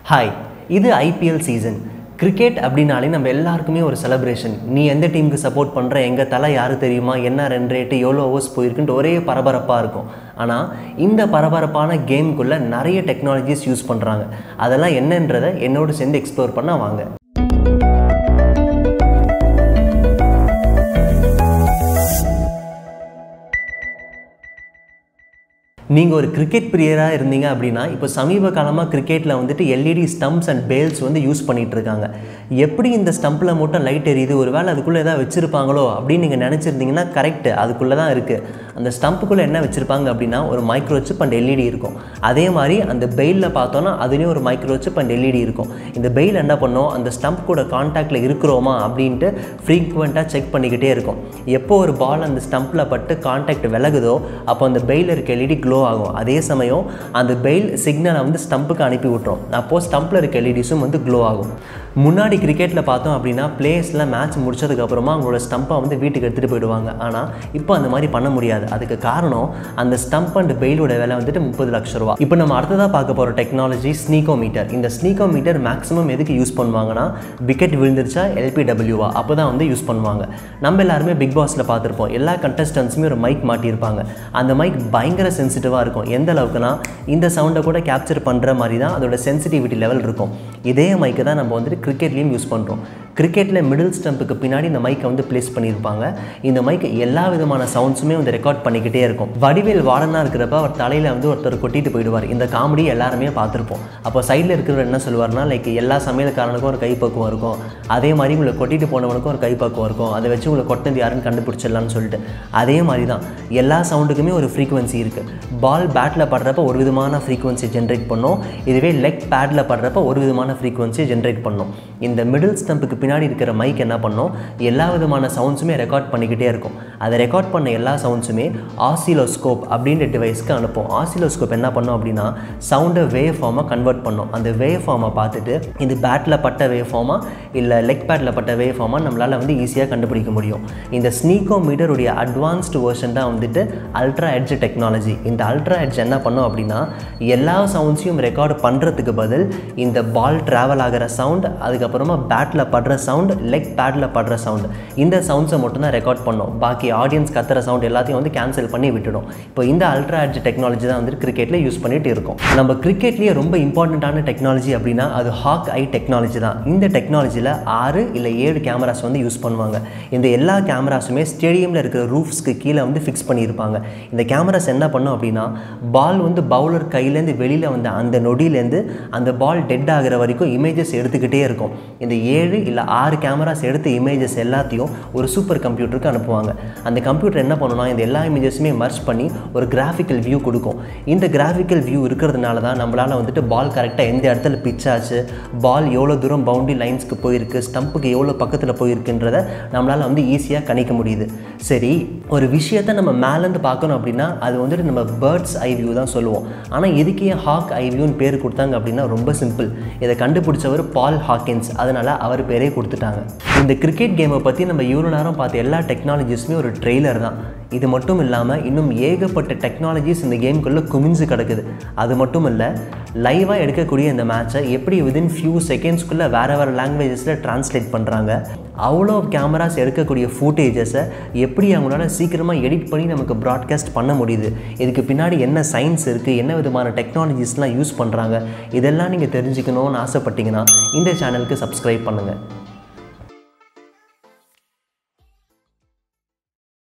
hi இது IPL season cricket அப்படின்னாலே நம்ம எல்லாருக்குமே ஒரு செலிப்ரேஷன் நீ எந்த டீமுக்கு சப்போர்ட் பண்ணுற எங்கள் தலை யாரு தெரியுமா என்ன ரன் ரேட்டு எவ்வளோ ஓவர்ஸ் போயிருக்குன்ட்டு ஒரே பரபரப்பாக இருக்கும் ஆனால் இந்த பரபரப்பான கேமுக்குள்ளே நிறைய டெக்னாலஜிஸ் யூஸ் பண்ணுறாங்க அதெல்லாம் என்னன்றதை என்னோடு சேர்ந்து எக்ஸ்ப்ளோர் பண்ண வாங்க நீங்கள் ஒரு கிரிக்கெட் பிரியராக இருந்தீங்க அப்படின்னா இப்போ சமீப காலமாக கிரிக்கெட்டில் வந்துட்டு எல்இடி ஸ்டம்ப்ஸ் அண்ட் பேல்ஸ் வந்து யூஸ் பண்ணிகிட்டு இருக்காங்க எப்படி இந்த ஸ்டம்பில் மட்டும் லைட் எரியுது ஒரு வேளை அதுக்குள்ளே எதாவது வச்சுருப்பாங்களோ அப்படின்னு நீங்கள் நினச்சிருந்தீங்கன்னா கரெக்டு அதுக்குள்ளே தான் இருக்குது அந்த ஸ்டம்புக்குள்ளே என்ன வச்சுருப்பாங்க அப்படின்னா ஒரு மைக்ரோ சிப் அண்ட் எல்இடி இருக்கும் அதே மாதிரி அந்த பெயிலில் பார்த்தோன்னா அதுலேயும் ஒரு மைக்ரோ சிப் அண்ட் எல்இடி இருக்கும் இந்த பெயில் என்ன பண்ணோம் அந்த ஸ்டம்ப் கூட காண்டாக்டில் இருக்கிறோமா அப்படின்ட்டு ஃப்ரீக்வெண்ட்டாக செக் பண்ணிக்கிட்டே இருக்கும் எப்போ ஒரு பால் அந்த ஸ்டம்பில் பட்டு காண்டாக்ட் விலகுதோ அப்போ அந்த பெயில் இருக்க எல்இடி க்ளோ ஆகும் அதே சமயம் அந்த பெயில் சிக்னலை வந்து ஸ்டம்புக்கு அனுப்பி விட்ரும் அப்போது ஸ்டம்பில் இருக்க எல்இடிஸும் வந்து க்ளோ ஆகும் முன்னாடி கிரிக்கெட்டில் பார்த்தோம் அப்படின்னா பிளேயர்ஸ்லாம் மேட்ச் முடிச்சதுக்கப்புறமா அவங்களோட ஸ்டம்பை வந்து வீட்டுக்கு எடுத்துகிட்டு போயிடுவாங்க ஆனால் இப்போ அந்த மாதிரி பண்ண முடியாது அதுக்கு காரணம் அந்த ஸ்டம்ப் அண்ட் பெயிலோட விலை வந்துட்டு முப்பது லட்ச ரூபா இப்போ நம்ம அடுத்ததாக பார்க்க போகிற டெக்னாலஜி ஸ்னீகோ மீட்டர் இந்த ஸ்னீகோ மீட்டர் மேக்ஸிமம் எதுக்கு யூஸ் பண்ணுவாங்கன்னா விக்கெட் விழுந்துருச்சா எல்பிடபிள்யூவா அப்போ தான் வந்து யூஸ் பண்ணுவாங்க நம்ம எல்லாருமே பிக் பாஸில் பார்த்துருப்போம் எல்லா கண்டஸ்டன்ஸுமே ஒரு மைக் மாட்டியிருப்பாங்க அந்த மைக் பயங்கர சென்சிட்டிவாக இருக்கும் எந்த அளவுக்குனா இந்த சவுண்டை கூட கேப்சர் பண்ணுற மாதிரி தான் அதோட சென்சிட்டிவிட்டி லெவல் இருக்கும் இதே மைக்கை தான் நம்ம வந்துட்டு கிரிக்கெட்லேயும் யூஸ் பண்ணுறோம் கிரிக்கெட்டில் மிடில் ஸ்டம்புக்கு பின்னாடி இந்த மைக்கை வந்து ப்ளேஸ் பண்ணியிருப்பாங்க இந்த மைக் எல்லா விதமான சவுண்ட்ஸுமே வந்து ரெக்கார்ட் பண்ணிக்கிட்டே இருக்கும் வடிவேல் வார்டனாக இருக்கிறப்ப அவர் தலையில் வந்து ஒருத்தர் கொட்டிட்டு போயிடுவார் இந்த காமெடி எல்லாருமே பார்த்துருப்போம் அப்போ சைடில் இருக்கிறவர் என்ன சொல்லுவார்னா லைக் எல்லா சமையல்காரனுக்கும் ஒரு கைப்பக்குவம் இருக்கும் அதே மாதிரி உங்களை கொட்டிட்டு போனவனுக்கும் ஒரு கைப்பக்குவம் இருக்கும் அதை வச்சு உங்களை கொட்டினது யாருன்னு கண்டுபிடிச்சிடலாம்னு சொல்லிட்டு அதே மாதிரி தான் எல்லா சவுண்டுக்குமே ஒரு ஃப்ரீக்குவன்சி இருக்குது பால் பேட்டில் படுறப்ப ஒரு விதமான ஃப்ரீக்குவன்சி ஜென்ரேட் பண்ணும் இதுவே லெக் பேடில் படுறப்ப ஒரு விதமான ஃப்ரீக்குவன்சியை ஜென்ரேட் பண்ணும் இந்த மிடில் ஸ்டம்புக்கு பின்னாடி இருக்கிற மைக் என்ன பண்ணும் எல்லா விதமான சவுண்ட்ஸுமே ரெக்கார்ட் பண்ணிக்கிட்டே இருக்கும் அதை ரெக்கார்ட் பண்ண எல்லா சவுண்ட்ஸுமே ஆசிலோஸ்கோப் அப்படின்ற டிவைஸ்க்கு அனுப்பும் ஆசிலோஸ்கோப் என்ன பண்ணும் அப்படின்னா சவுண்டை வேவ் ஃபார்மாக கன்வெர்ட் பண்ணும் அந்த வேவ் ஃபார்மை பார்த்துட்டு இது பேட்டில் பட்ட வேவ் ஃபார்மா இல்லை லெக் பேட்டில் பட்ட வேவ் ஃபார்மாக நம்மளால் வந்து ஈஸியாக கண்டுபிடிக்க முடியும் இந்த ஸ்னீகோ மீட்டருடைய அட்வான்ஸ்டு வெர்ஷன் தான் வந்துட்டு அல்ட்ரா எட்ஜ் டெக்னாலஜி இந்த அல்ட்ரா எட்ஜ் என்ன பண்ணும் அப்படின்னா எல்லா சவுண்ட்ஸையும் ரெக்கார்ட் பண்ணுறதுக்கு பதில் இந்த பால் ட்ராவல் ஆகிற சவுண்ட் அதுக்கப்புறமா பேட்டில் படுற சவுண்ட் லெக் பேடில் படுற சவுண்ட் இந்த சவுண்ட்ஸை மட்டும்தான் ரெக்கார்ட் பண்ணோம் பாக்கி ஆடியன்ஸ் கத்துற சவுண்ட் எல்லாத்தையும் வந்து கேன்சல் பண்ணி விட்டுடும் இப்போ இந்த அல்ட்ரா எட்ஜ் டெக்னாலஜி தான் வந்து கிரிக்கெட்டில் யூஸ் பண்ணிட்டு இருக்கோம் நம்ம கிரிக்கெட்லேயே ரொம்ப இம்பார்ட்டண்ட்டான டெக்னாலஜி அப்படின்னா அது ஹாக் ஐ டெக்னாலஜி தான் இந்த டெக்னாலஜியில் ஆறு இல்லை ஏழு கேமராஸ் வந்து யூஸ் பண்ணுவாங்க இந்த எல்லா கேமராஸுமே ஸ்டேடியமில் இருக்கிற ரூஃப்ஸ்க்கு கீழே வந்து ஃபிக்ஸ் பண்ணியிருப்பாங்க இந்த கேமராஸ் என்ன பண்ணும் அப்படின்னா பால் வந்து பவுலர் கையிலேருந்து வெளியில் வந்த அந்த நொடியிலேருந்து அந்த பால் டெட் ஆகிற வரைக்கும் இமேஜஸ் எடுத்துக்கிட்டே இருக்கும் இந்த ஏழு இல்லை ஆறு கேமராஸ் எடுத்த இமேஜஸ் எல்லாத்தையும் ஒரு சூப்பர் கம்ப்யூட்டருக்கு அனுப்புவாங்க அந்த கம்ப்யூட்டர் என்ன பண்ணணும்னா இந்த எல்லா இமேஜஸுமே மர்ச் பண்ணி ஒரு கிராஃபிக்கல் வியூ கொடுக்கும் இந்த கிராஃபிக்கல் வியூ இருக்கிறதுனால தான் நம்மளால் வந்துட்டு பால் கரெக்டாக எந்த இடத்துல பிச் ஆச்சு பால் எவ்வளோ தூரம் பவுண்டரி லைன்ஸ்க்கு போயிருக்கு ஸ்டம்புக்கு எவ்வளோ பக்கத்தில் போயிருக்குன்றத நம்மளால் வந்து ஈஸியாக கணிக்க முடியுது சரி ஒரு விஷயத்தை நம்ம மேலேருந்து பார்க்கணும் அப்படின்னா அது வந்துட்டு நம்ம பேர்ட்ஸ் ஐ வியூ தான் சொல்லுவோம் ஆனால் எதுக்கு ஏன் ஹாக் ஐ வியூன்னு பேர் கொடுத்தாங்க அப்படின்னா ரொம்ப சிம்பிள் இதை கண்டுபிடிச்சவர் பால் ஹாக்கின்ஸ் அதனால் அவர் பேரே கொடுத்துட்டாங்க இந்த கிரிக்கெட் கேமை பற்றி நம்ம இவ்வளோ நேரம் பார்த்த எல்லா டெக்னாலஜிஸுமே ஒரு ட்ரெய்லர் தான் இது மட்டும் இல்லாமல் இன்னும் ஏகப்பட்ட டெக்னாலஜிஸ் இந்த கேமுக்குள்ளே குமிஞ்சு கிடக்குது அது மட்டும் இல்லை லைவாக எடுக்கக்கூடிய இந்த மேட்சை எப்படி விதின் ஃபியூ செகண்ட்ஸ்க்குள்ளே வேறு வேறு லாங்குவேஜஸில் ட்ரான்ஸ்லேட் பண்ணுறாங்க அவ்வளோ கேமராஸ் எடுக்கக்கூடிய ஃபூட்டேஜஸை எப்படி அவங்களால சீக்கிரமாக எடிட் பண்ணி நமக்கு ப்ராட்காஸ்ட் பண்ண முடியுது இதுக்கு பின்னாடி என்ன சயின்ஸ் இருக்குது என்ன விதமான டெக்னாலஜிஸ்லாம் யூஸ் பண்ணுறாங்க இதெல்லாம் நீங்கள் தெரிஞ்சுக்கணும்னு ஆசைப்பட்டீங்கன்னா இந்த சேனலுக்கு சப்ஸ்கிரைப் பண்ணுங்கள்